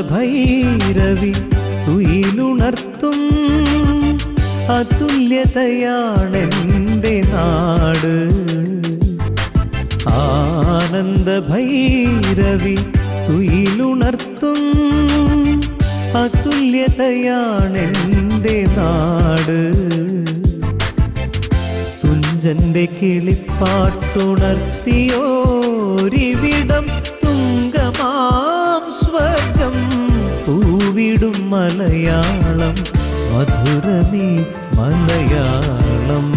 ഭൈരവി തുയിലുണർത്തും അതുല്യതയാണെൻ്റെ നാട് ആനന്ദ ഭൈരവി തുയിലുണർത്തും അതുല്യതയാണെൻ്റെ നാട് തുഞ്ചന്റെ കിളിപ്പാട്ടുണർത്തിയോരിവിടം തുങ്കമാം സ്വർഗം പൂവിടും മലയാളം മധുരമീ മലയാളം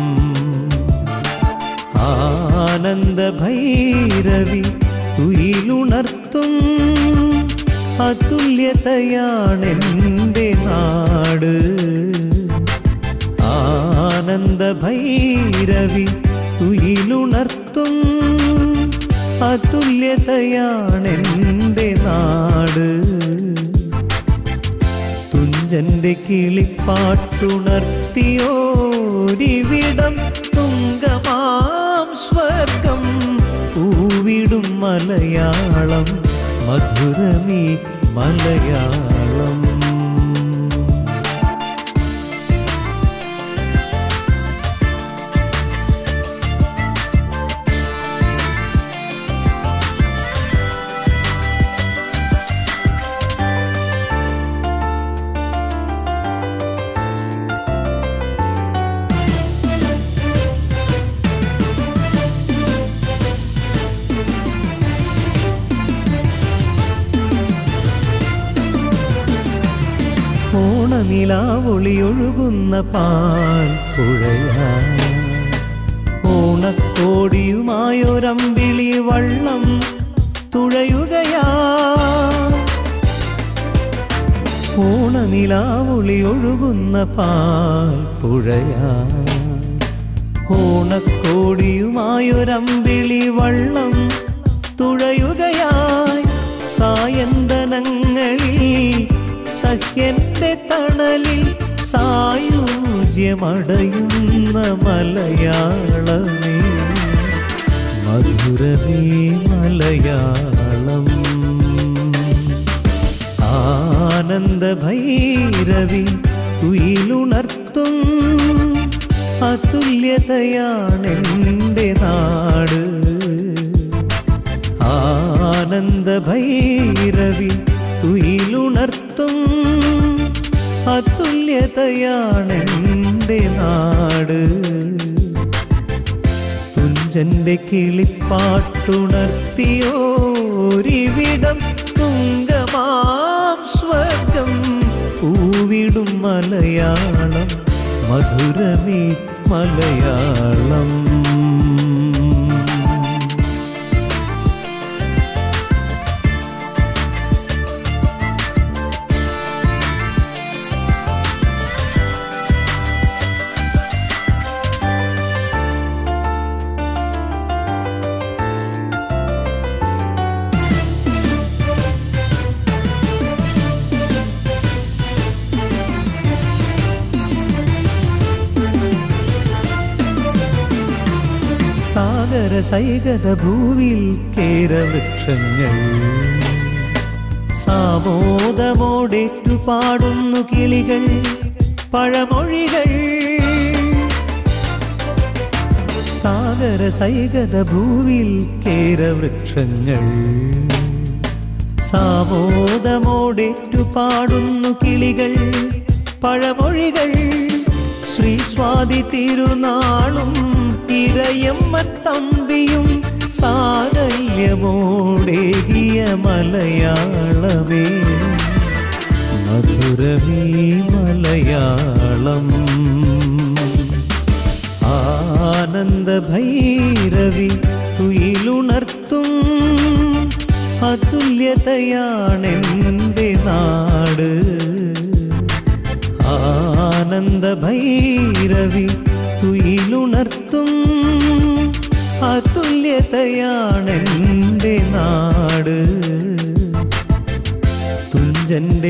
ആനന്ദ ഭൈരവി തുയിലുണർത്തും അതുല്യതയാണെൻ്റെ നാട് ആനന്ദ ഭൈരവി തുയിലുണർത്തും അതുല്യതയാണെൻ്റെ നാട് തുഞ്ചന്റെ കിളിപ്പാട്ടുണർത്തിയോരിവിടം തുങ്കമാം സ്വർഗം പൂവിടും മലയാളം മധുരമീ മലയാളം ഓണനിലാവൊളിയൊഴുകുന്ന പാൽ പുഴയാ ഓണക്കോടിയുമായൊരമ്പിളി വള്ളം തുഴയുകയാ ഓണനിലാവൊളിയൊഴുകുന്ന പാൽ പുഴയാ ഓണക്കോടിയുമായൊരമ്പിളി വള്ളം തുഴയുകയായി സായന്തനങ്ങളിൽ സഖ്യന്റെ തണലിൽ സായുജ്യമടയുന്ന മലയാളമേ മധുരമേ മലയാളം ആനന്ദ ഭൈരവി തുയിലുണർത്തും അതുല്യതയാണെൻ്റെ നാട് ആനന്ദ ഭൈരവി തുയിലുണർത്തും അതുല്യതയാണെൻ്റെ നാട് തുഞ്ചന്റെ കിളിപ്പാട്ടുണർത്തിയോരിവിടം തുങ്കമാം സ്വർഗം പൂവിടും മലയാളം മധുരമേ മലയാളം സാഗര സൈകത ഭൂവിൽ കേരവൃക്ഷങ്ങൾ സാമോദമോടേറ്റു പാടുന്നു കിളികൾ പഴമൊഴികൾ സാഗര സൈകത ഭൂവിൽ കേരവൃക്ഷങ്ങൾ സാമോദമോടേറ്റു പാടുന്നു കിളികൾ പഴമൊഴികൾ ശ്രീ സ്വാതി തിരുനാളും ഇരയമ്മ തമ്പിയും സാകല്യമോടേകിയ മലയാളമേ മധുരമീ മലയാളം ആനന്ദ ഭൈരവി തുയിലുണർത്തും അതുല്യതയാണെൻ്റെ നാട് ആനന്ദ ഭൈരവി തുയിലുണർത്തും അതുല്യതയാണെൻ്റെ നാട് തുഞ്ചന്റെ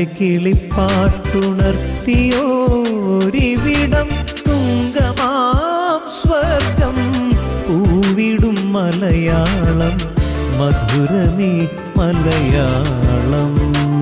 കിളിപ്പാട്ടുണർത്തിയോരിവിടം തുങ്കമാം സ്വർഗം പൂവിടും മലയാളം മധുരമീ മലയാളം